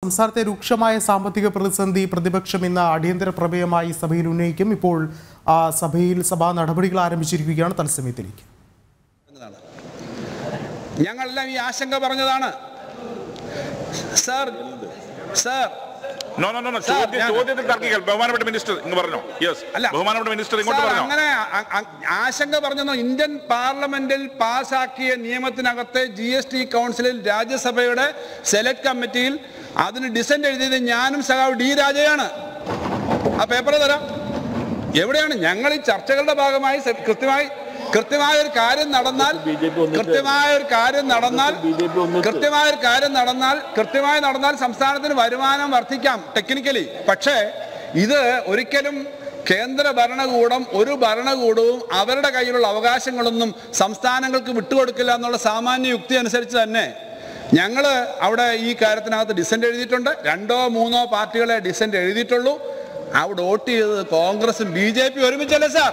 സംസ്ഥാനത്തെ രൂക്ഷമായ സാമ്പത്തിക പ്രതിസന്ധി പ്രതിപക്ഷം ഇന്ന് അടിയന്തര പ്രമേയമായി സഭയിൽ ഉന്നയിക്കും ഇപ്പോൾ ആ, സഭയിൽ സഭാ നടപടികൾ ആരംഭിച്ചിരിക്കുകയാണ് തത്സമയത്തിലേക്ക് എന്നതാണ്. ഞങ്ങളെല്ലാം ഈ ആശങ്ക പറഞ്ഞതാണ് sir sir no no no sir, ചോദ്യം ഞാൻ- ചോദ്യത്തിൽ തർക്കിക്കൽ ബഹുമാനപ്പെട്ട മിനിസ്റ്റർ ഇങ്ങ് പറഞ്ഞോ യെസ് അല്ല. ബഹുമാനപ്പെട്ട മിനിസ്റ്റർ ഇങ്ങോട്ട് സാർ, പറഞ്ഞോ അങ്ങനെ അ- അ- ആശങ്ക പറഞ്ഞോ ഇന്ത്യൻ പാർലമെന്റിൽ പാസാക്കിയ നിയമത്തിനകത്തെ ജി എസ് ടി കൗൺസിലിൽ രാജ്യസഭയുടെ സെലക്ട് കമ്മിറ്റിയിൽ അതിന് ഡിസെന്റ് എഴുതിയത് ഞാനും സഖാവ് ഡി രാജയാണ് ആ പേപ്പർ തരാം എവിടെയാണ് ഞങ്ങൾ ഈ ചർച്ചകളുടെ ഭാഗമായി സെ- കൃത്യമായി കൃത്യമായ ഒരു കാര്യം നടന്നാൽ കൃത്യമായ ഒരു കാര്യം നടന്നാൽ കൃത്യമായ ഒരു കാര്യം നടന്നാൽ കൃത്യമായി നടന്നാൽ സംസ്ഥാനത്തിന് വരുമാനം വർദ്ധിക്കാം ടെക്നിക്കലി പക്ഷേ ഇത് ഒരിക്കലും കേന്ദ്ര ഭരണകൂടം ഒരു ഭരണകൂടവും അവരുടെ കയ്യിലുള്ള അവകാശങ്ങളൊന്നും സംസ്ഥാനങ്ങൾക്ക് വിട്ടുകൊടുക്കില്ല എന്നുള്ള സാമാന്യ യുക്തി അനുസരിച്ച് തന്നെ ഞങ്ങൾ അവിടെ ഈ കാര്യത്തിനകത്ത് ഡിസെന്റ് എഴുതിയിട്ടുണ്ട് രണ്ടോ മൂന്നോ പാർട്ടികളെ ഡിസെന്റ് എഴുതിയിട്ടുള്ളൂ അവിടെ വോട്ട് ചെയ്തത് കോൺഗ്രസും ബി ജെ പി ഒരുമിച്ചല്ലേ സാർ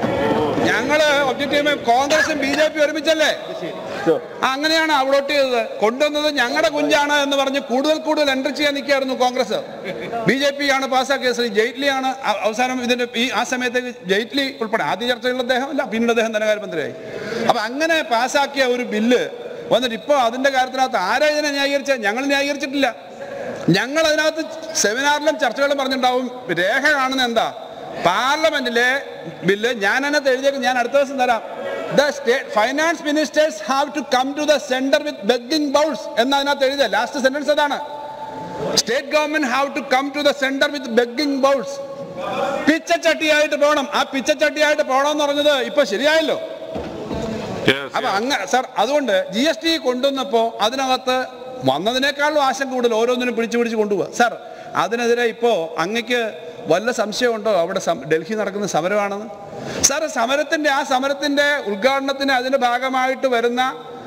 ഞങ്ങള് ഒബ്ജക്റ്റീവ് കോൺഗ്രസും ബി ജെ പി ഒരുമിച്ചല്ലേ ആ, അങ്ങനെയാണ് അവിടെ വോട്ട് ചെയ്തത് കൊണ്ടുവന്നത് ഞങ്ങളുടെ കുഞ്ചാണ് എന്ന് പറഞ്ഞ് കൂടുതൽ കൂടുതൽ എൻട്രി ചെയ്യാൻ നിൽക്കുകയായിരുന്നു കോൺഗ്രസ് ബി ജെ പി ആണ് പാസ്സാക്കിയത് ശ്രീ ജെയ്റ്റ്ലിയാണ് അ- അവസാനം ഇതിന്റെ ഈ ആ സമയത്തേക്ക് ജെയ്റ്റ്ലി ഉൾപ്പെടെ ആദ്യ ചർച്ചയുള്ള അദ്ദേഹം അല്ല പിന്നീട് അദ്ദേഹം ധനകാര്യമന്ത്രിയായി അപ്പൊ അങ്ങനെ പാസ്സാക്കിയ ഒരു ബില്ല് വന്നിട്ട് ഇപ്പോൾ അതിന്റെ കാര്യത്തിനകത്ത് ആരാ ഇതിനെ ന്യായീകരിച്ചത് ഞങ്ങൾ ന്യായീകരിച്ചിട്ടില്ല ഞങ്ങൾ അതിനകത്ത് സെമിനാറിലും ചർച്ചകളും പറഞ്ഞിട്ടുണ്ടാവും രേഖ കാണുന്ന എന്താ പാർലമെന്റിലെ ബില്ല് ഞാൻ അതിനകത്ത് എഴുതിയേക്ക് ഞാൻ അടുത്ത ദിവസം തരാം the state finance ministers have to come to the centre with begging bowls എന്ന് അതിനകത്ത് എഴുതിയ ലാസ്റ്റ് സെന്റൻസ് അതാണ് state government have to come to the centre with begging bowls പിച്ചച്ചട്ടിയായിട്ട് പോകണം ആ പിച്ചച്ചട്ടിയായിട്ട് പോകണം എന്ന് പറഞ്ഞത് ഇപ്പൊ ശരിയായല്ലോ Yes, അപ്പൊ yes. അങ്ങ സാർ അതുകൊണ്ട് ജി എസ് ടി കൊണ്ടുവന്നപ്പോ അതിനകത്ത് വന്നതിനേക്കാളും ആശങ്ക കൂടുതൽ ഓരോന്നിനും പിടിച്ചു പിടിച്ച് കൊണ്ടുപോകുക സാർ അതിനെതിരെ ഇപ്പോ അങ്ങക്ക് വല്ല സംശയമുണ്ടോ അവിടെ സം- ഡൽഹി നടക്കുന്ന സമരമാണെന്ന് സാർ സമരത്തിന്റെ ആ സമരത്തിന്റെ ഉദ്ഘാടനത്തിന് അതിന്റെ ഭാഗമായിട്ട് വരുന്ന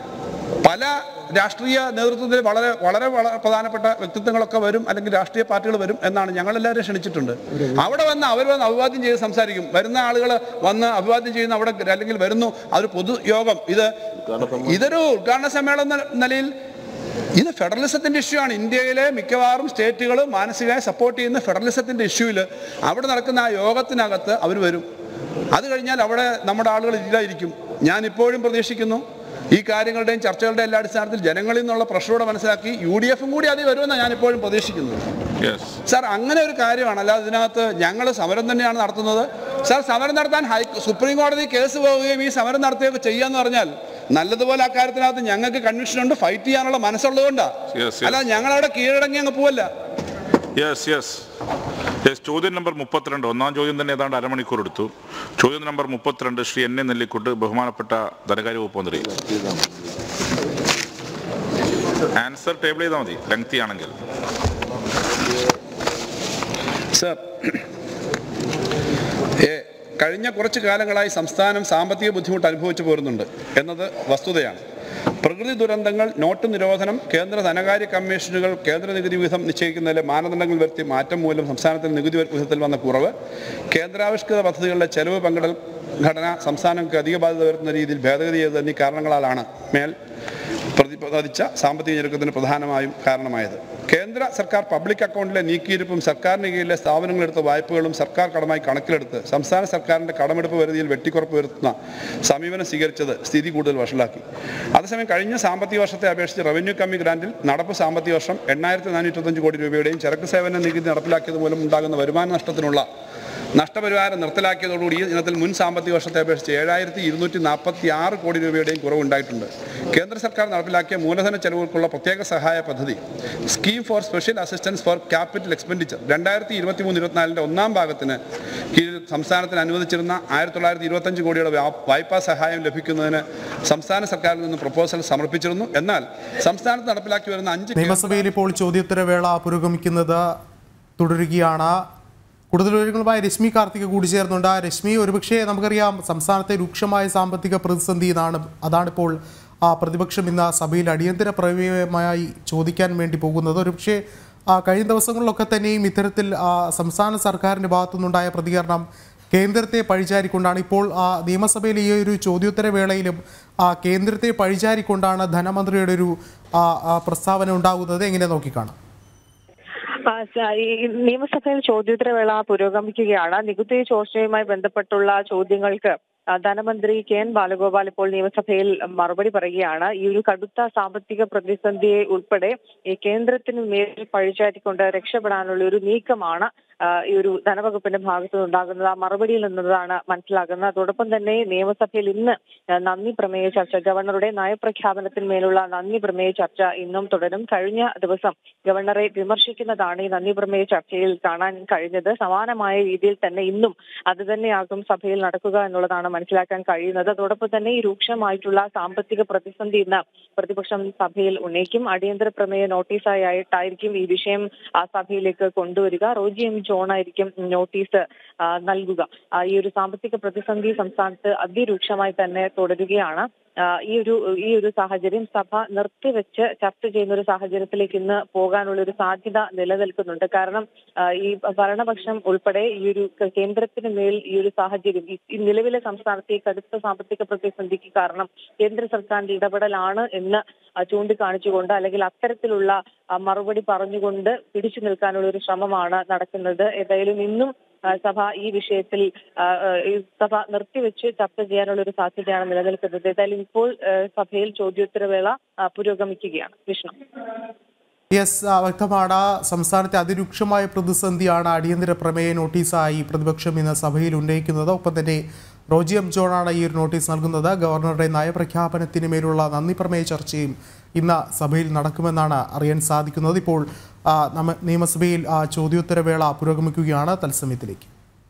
പല രാഷ്ട്രീയ നേതൃത്വത്തിൽ വളരെ വളരെ വളരെ പ്രധാനപ്പെട്ട വ്യക്തിത്വങ്ങളൊക്കെ വരും അല്ലെങ്കിൽ രാഷ്ട്രീയ പാർട്ടികൾ വരും എന്നാണ് ഞങ്ങളെല്ലാവരും ക്ഷണിച്ചിട്ടുണ്ട് അവിടെ വന്ന് അവർ വന്ന് അഭിവാദ്യം ചെയ്ത് സംസാരിക്കും വരുന്ന ആളുകൾ വന്ന് അഭിവാദ്യം ചെയ്യുന്ന അവിടെ അല്ലെങ്കിൽ വരുന്നു അതൊരു പൊതുയോഗം ഇത് ഇതൊരു ഉദ്ഘാടന സമ്മേളനം എന്ന നിലയിൽ ഇത് ഫെഡറലിസത്തിന്റെ ഇഷ്യൂ ആണ് ഇന്ത്യയിലെ മിക്കവാറും സ്റ്റേറ്റുകൾ മാനസികമായി സപ്പോർട്ട് ചെയ്യുന്ന ഫെഡറലിസത്തിന്റെ ഇഷ്യൂവിൽ അവിടെ നടക്കുന്ന ആ യോഗത്തിനകത്ത് അവർ വരും അത് കഴിഞ്ഞാൽ അവിടെ നമ്മുടെ ആളുകൾ ഇല്ലായിരിക്കും ഞാൻ ഇപ്പോഴും പ്രതീക്ഷിക്കുന്നു ഈ കാര്യങ്ങളുടെയും ചർച്ചകളുടെയും എല്ലാ അടിസ്ഥാനത്തിൽ ജനങ്ങളിൽ നിന്നുള്ള പ്രഷറോടെ മനസ്സിലാക്കി യു ഡി എഫും കൂടി അതിൽ വരുമെന്നാണ് ഞാൻ ഇപ്പോഴും പ്രതീക്ഷിക്കുന്നത് Yes. സാർ അങ്ങനെ ഒരു കാര്യമാണ് അല്ലാതെ ഇതിനകത്ത് ഞങ്ങൾ സമരം തന്നെയാണ് നടത്തുന്നത് സാർ സമരം നടത്താൻ ഹൈ സുപ്രീം കോടതി കേസ് പോവുകയും ഈ സമരം നടത്തുകയൊക്കെ ചെയ്യാന്ന് പറഞ്ഞാൽ നല്ലതുപോലെ ആ കാര്യത്തിനകത്ത് ഞങ്ങൾക്ക് കൺവിഷൻ ഉണ്ട് ഫൈറ്റ് ചെയ്യാനുള്ള മനസ്സുള്ളതുകൊണ്ടാണ് Yes, yes. അല്ലാതെ ഞങ്ങളവിടെ കീഴടങ്ങി അങ്ങ് പോവല്ല യെസ് യെസ് യെസ് ചോദ്യം നമ്പർ മുപ്പത്തിരണ്ട് ഒന്നാം ചോദ്യം തന്നെ ഏതാണ്ട് അരമണിക്കൂർ എടുത്തു ചോദ്യം നമ്പർ മുപ്പത്തിരണ്ട് ശ്രീ എൻ എ നെല്ലിക്കുട്ട് ബഹുമാനപ്പെട്ട ധനകാര്യ വകുപ്പ് മന്ത്രി ആൻസർ ടേബിൾ ചെയ്താൽ മതി ലെങ്തി ആണെങ്കിൽ സർ ഏ, കഴിഞ്ഞ കുറച്ച് കാലങ്ങളായി സംസ്ഥാനം സാമ്പത്തിക ബുദ്ധിമുട്ട് അനുഭവിച്ചു പോരുന്നുണ്ട് എന്നത് വസ്തുതയാണ് പ്രകൃതി ദുരന്തങ്ങൾ നോട്ട് നിരോധനം കേന്ദ്ര ധനകാര്യ കമ്മീഷനുകൾ കേന്ദ്ര നികുതി വിഹിതം നിശ്ചയിക്കുന്നതിലെ മാനദണ്ഡങ്ങൾ വരുത്തി മാറ്റം മൂലം സംസ്ഥാനത്തിൽ നികുതി വിഹിതത്തിൽ വന്ന കുറവ് കേന്ദ്രാവിഷ്കൃത പദ്ധതികളുടെ ചെലവ് പങ്കിടൽ ഘടന സംസ്ഥാനങ്ങൾക്ക് അധിക ബാധ്യത വരുത്തുന്ന രീതിയിൽ ഭേദഗതി ചെയ്തത് എന്നീ കാരണങ്ങളാലാണ് മേൽ പ്രതിപാദിച്ച സാമ്പത്തിക ഞെരുക്കത്തിന് പ്രധാനമായും കാരണമായത് കേന്ദ്ര സർക്കാർ പബ്ലിക് അക്കൗണ്ടിലെ നീക്കിയിരുപ്പും സർക്കാരിന് കീഴിലെ സ്ഥാപനങ്ങളെടുത്ത വായ്പകളും സർക്കാർ കടമായി കണക്കിലെടുത്ത് സംസ്ഥാന സർക്കാരിന്റെ കടമെടുപ്പ് പരിധിയിൽ വെട്ടിക്കുറപ്പ് വരുത്തുന്ന സമീപനം സ്വീകരിച്ചത് സ്ഥിതി കൂടുതൽ വഷളാക്കി അതേസമയം കഴിഞ്ഞ സാമ്പത്തിക വർഷത്തെ അപേക്ഷിച്ച് റവന്യൂ കമ്മി ഗ്രാന്റിൽ നടപ്പ് സാമ്പത്തിക വർഷം എണ്ണായിരത്തി നാനൂറ്റൊത്തഞ്ച് കോടി രൂപയുടെയും ചരക്ക് സേവന നികുതി നടപ്പിലാക്കിയത് മൂലം ഉണ്ടാകുന്ന വരുമാന നഷ്ടത്തിനുള്ള നഷ്ടപരിഹാരം നിർത്തലാക്കിയതോടുകൂടി ഈ ഇനത്തിൽ മുൻ സാമ്പത്തിക വർഷത്തെ അപേക്ഷിച്ച് ഏഴായിരത്തി ഇരുന്നൂറ്റി നാൽപ്പത്തി ആറ് കോടി രൂപയുടെയും കുറവുണ്ടായിട്ടുണ്ട് കേന്ദ്ര സർക്കാർ നടപ്പിലാക്കിയ മൂലധന ചെലവുകൾക്കുള്ള പ്രത്യേക സഹായ പദ്ധതി scheme for special assistance for capital expenditure രണ്ടായിരത്തി ഇരുപത്തി മൂന്ന് ഇരുപത്തിനാലിൻ്റെ ഒന്നാം ഭാഗത്തിന് കീഴിൽ സംസ്ഥാനത്തിന് അനുവദിച്ചിരുന്ന ആയിരത്തി തൊള്ളായിരത്തി ഇരുപത്തഞ്ച് കോടിയുടെ വാ- വായ്പാ സഹായം ലഭിക്കുന്നതിന് സംസ്ഥാന സർക്കാരിൽ നിന്ന് പ്രപ്പോസൽ സമർപ്പിച്ചിരുന്നു എന്നാൽ സംസ്ഥാനത്ത് നടപ്പിലാക്കി വരുന്ന അഞ്ച് നിയമസഭയിൽ ഇപ്പോൾ ചോദ്യോത്തരവേള പുരോഗമിക്കുന്നത് തുടരുകയാണ് കൂടുതൽ വിവരങ്ങളുമായി രശ്മി കാർത്തിക കൂടി ചേർന്നുണ്ട് രശ്മി ഒരുപക്ഷെ നമുക്കറിയാം സംസ്ഥാനത്തെ രൂക്ഷമായ സാമ്പത്തിക പ്രതിസന്ധി ഇതാണ് അതാണിപ്പോൾ ആ, പ്രതിപക്ഷം ഇന്ന് സഭയിൽ അടിയന്തര പ്രമേയമായി ചോദിക്കാൻ വേണ്ടി പോകുന്നത് ഒരുപക്ഷെ ആ, കഴിഞ്ഞ ദിവസങ്ങളിലൊക്കെ തന്നെയും ഇത്തരത്തിൽ ആ, സംസ്ഥാന സർക്കാരിൻ്റെ ഭാഗത്തുനിന്നുണ്ടായ പ്രതികരണം കേന്ദ്രത്തെ പഴിചാരിക്കൊണ്ടാണ് ഇപ്പോൾ ആ, നിയമസഭയിലെ ഈ ഒരു ചോദ്യോത്തര വേളയിലും ആ, കേന്ദ്രത്തെ പഴിചാരിക്കൊണ്ടാണ് ധനമന്ത്രിയുടെ ഒരു ആ, ആ, പ്രസ്താവന ഉണ്ടാകുന്നത് എങ്ങനെ നോക്കിക്കാണാം ആ, സ- ഈ നിയമസഭയിൽ ചോദ്യോത്തരവേള പുരോഗമിക്കുകയാണ് നികുതി ചോർച്ചയുമായി ബന്ധപ്പെട്ടുള്ള ചോദ്യങ്ങൾക്ക് ആ, ധനമന്ത്രി കെ എൻ ബാലഗോപാൽ ഇപ്പോൾ നിയമസഭയിൽ മറുപടി പറയുകയാണ് ഈ ഒരു കടുത്ത സാമ്പത്തിക പ്രതിസന്ധിയെ ഉൾപ്പെടെ ഈ കേന്ദ്രത്തിന് മേൽ പഴിചാറ്റിക്കൊണ്ട് രക്ഷപ്പെടാനുള്ള ഒരു നീക്കമാണ് ആ, ഈ ഒരു ധനവകുപ്പിന്റെ ഭാഗത്തു നിന്നുണ്ടാകുന്നത് ആ മറുപടിയിൽ നിന്നതാണ് മനസ്സിലാകുന്നത് അതോടൊപ്പം തന്നെ നിയമസഭയിൽ ഇന്ന് ആ, നന്ദി പ്രമേയ ചർച്ച ഗവർണറുടെ നയപ്രഖ്യാപനത്തിന്മേലുള്ള നന്ദി പ്രമേയ ചർച്ച ഇന്നും തുടരും കഴിഞ്ഞ ദിവസം ഗവർണറെ വിമർശിക്കുന്നതാണ് ഈ നന്ദി പ്രമേയ ചർച്ചയിൽ കാണാൻ കഴിഞ്ഞത് സമാനമായ രീതിയിൽ തന്നെ ഇന്നും അത് തന്നെയാകും സഭയിൽ നടക്കുക എന്നുള്ളതാണ് മനസ്സിലാക്കാൻ കഴിയുന്നത് അതോടൊപ്പം തന്നെ ഈ രൂക്ഷമായിട്ടുള്ള സാമ്പത്തിക പ്രതിസന്ധി ഇന്ന് പ്രതിപക്ഷം സഭയിൽ ഉന്നയിക്കും അടിയന്തര പ്രമേയ നോട്ടീസായി ആയിട്ടായിരിക്കും ഈ വിഷയം ആ സഭയിലേക്ക് കൊണ്ടുവരിക റോജി എം ജോൺ ആയിരിക്കും നോട്ടീസ് ആ, നൽകുക ആ, ഈ ഒരു സാമ്പത്തിക പ്രതിസന്ധി സംസ്ഥാനത്ത് അതിരൂക്ഷമായി തന്നെ തുടരുകയാണ് ആ, ഈ ഒരു ഈ ഒരു സാഹചര്യം സഭ നിർത്തിവെച്ച് ചർച്ച ചെയ്യുന്ന ഒരു സാഹചര്യത്തിലേക്ക് ഇന്ന് പോകാനുള്ള ഒരു സാധ്യത നിലനിൽക്കുന്നുണ്ട് കാരണം ആ, ഈ ഭരണപക്ഷം ഉൾപ്പെടെ ഈ ഒരു കേന്ദ്രത്തിന് മേൽ ഈ ഒരു സാഹചര്യം ഈ- ഈ നിലവിലെ സംസ്ഥാനത്തെ ഈ കടുത്ത സാമ്പത്തിക പ്രതിസന്ധിക്ക് കാരണം കേന്ദ്ര സർക്കാരിന്റെ ഇടപെടലാണ് എന്ന് ആ, ചൂണ്ടിക്കാണിച്ചുകൊണ്ട് അല്ലെങ്കിൽ അത്തരത്തിലുള്ള ആ, മറുപടി പറഞ്ഞുകൊണ്ട് പിടിച്ചു നിൽക്കാനുള്ള ഒരു ശ്രമമാണ് നടക്കുന്നത് ഏതായാലും ഇന്നും ആ, സഭ ഈ വിഷയത്തിൽ ആ, ആ, ഈ സഭ നിർത്തിവെച്ച് ചർച്ച ചെയ്യാനുള്ള ഒരു സാധ്യതയാണ് നിലനിൽക്കുന്നത് ഏതായാലും ഇപ്പോൾ ആ, സഭയിൽ ചോദ്യോത്തരവേള ആ, പുരോഗമിക്കുകയാണ് വിഷ്ണു യെസ് ആ, വ്യക്തമാണ് സംസ്ഥാനത്തെ അതിരൂക്ഷമായ പ്രതിസന്ധിയാണ് അടിയന്തര പ്രമേയ നോട്ടീസായി പ്രതിപക്ഷം ഇന്ന് സഭയിൽ ഉന്നയിക്കുന്നത് ഒപ്പം തന്നെ റോജി എം ജോണാണ് ഈ ഒരു നോട്ടീസ് നൽകുന്നത് ഗവർണറുടെ നയപ്രഖ്യാപനത്തിന് മേലുള്ള നന്ദി പ്രമേയ ചർച്ചയും ഇന്ന് സഭയിൽ നടക്കുമെന്നാണ് അറിയാൻ സാധിക്കുന്നത് ഇപ്പോൾ ആ, നമ്മ നിയമസഭയിൽ ആ, ചോദ്യോത്തരവേള പുരോഗമിക്കുകയാണ് തത്സമയത്തിലേക്ക്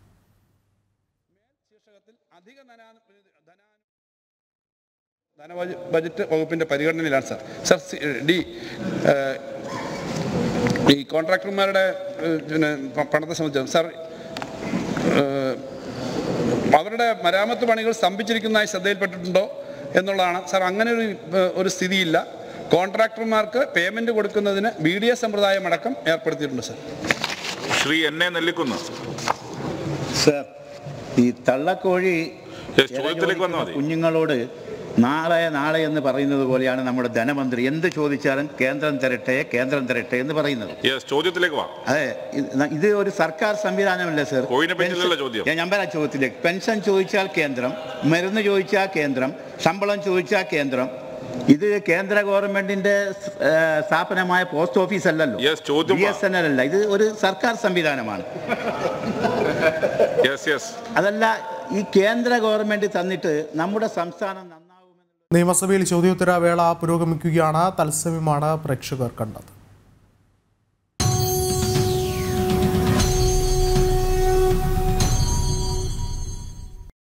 ശീർഷകത്തിൽ അധിക ധനാ- ധനാ- ധനബജ- ബജറ്റ് വകുപ്പിന്റെ പരിഗണനയിലാണ് സാർ സാർ സി- ഡി ഏഹ്, ഈ കോൺട്രാക്ടർമാരുടെ ഏഹ്, പിന്നെ പ- പണത്തെ സംബന്ധിച്ച് സാർ ഏഹ്, അവരുടെ മരാമത്ത് പണികൾ സ്തംഭിച്ചിരിക്കുന്നതായി ശ്രദ്ധയിൽപ്പെട്ടിട്ടുണ്ടോ എന്നുള്ളതാണ് സാർ അങ്ങനെ ഒരു ഏഹ്, ഒരു സ്ഥിതിയില്ല കോൺട്രാക്ടർമാർക്ക് പേയ്മെന്റ് കൊടുക്കുന്നതിന് ബി ഡി എസ് സമ്പ്രദായം അടക്കം ഏർപ്പെടുത്തിയിട്ടുണ്ട് sir Shri N A Nellikunnu sir ഈ തള്ളക്കോഴി Yes, ചോദ്യത്തിലേക്ക് വന്നാൽ മതി. കുഞ്ഞുങ്ങളോട് നാളെ നാളെ എന്ന് പറയുന്നത് പോലെയാണ് നമ്മുടെ ധനമന്ത്രി എന്ത് ചോദിച്ചാലും കേന്ദ്രം തരട്ടെ കേന്ദ്രം തരട്ടെ എന്ന് പറയുന്നത് യെസ് ചോദ്യത്തിലേക്ക് വാ അതെ ഇത് ഇത് ഒരു സർക്കാർ സംവിധാനമല്ലേ സർ കോയിനെ പറ്റിയല്ലല്ലോ ചോദ്യം. ഞാൻ- ഞാൻ പറയാം ചോദ്യത്തിലേക്ക് പെൻഷൻ ചോദിച്ചാൽ കേന്ദ്രം മരുന്ന് ചോദിച്ചാൽ കേന്ദ്രം ശമ്പളം ചോദിച്ചാൽ കേന്ദ്രം ഇത് കേന്ദ്ര ഗവൺമെന്റിന്റെ ഏ, സ്ഥാപനമായ പോസ്റ്റ് ഓഫീസ് അല്ലല്ലോ Yes, ചോദ്യം ബി എസ് എൻ എൽ അല്ല ഇത് ഒരു സർക്കാർ സംവിധാനമാണ് യെസ് യെസ് അതല്ല ഈ കേന്ദ്ര ഗവൺമെന്റ് തന്നിട്ട് നമ്മുടെ സംസ്ഥാനം നന്നാവുമെന്ന് നിയമസഭയിൽ ചോദ്യോത്തര വേള പുരോഗമിക്കുകയാണ് തത്സമയമാണ് പ്രേക്ഷകർ കണ്ടത്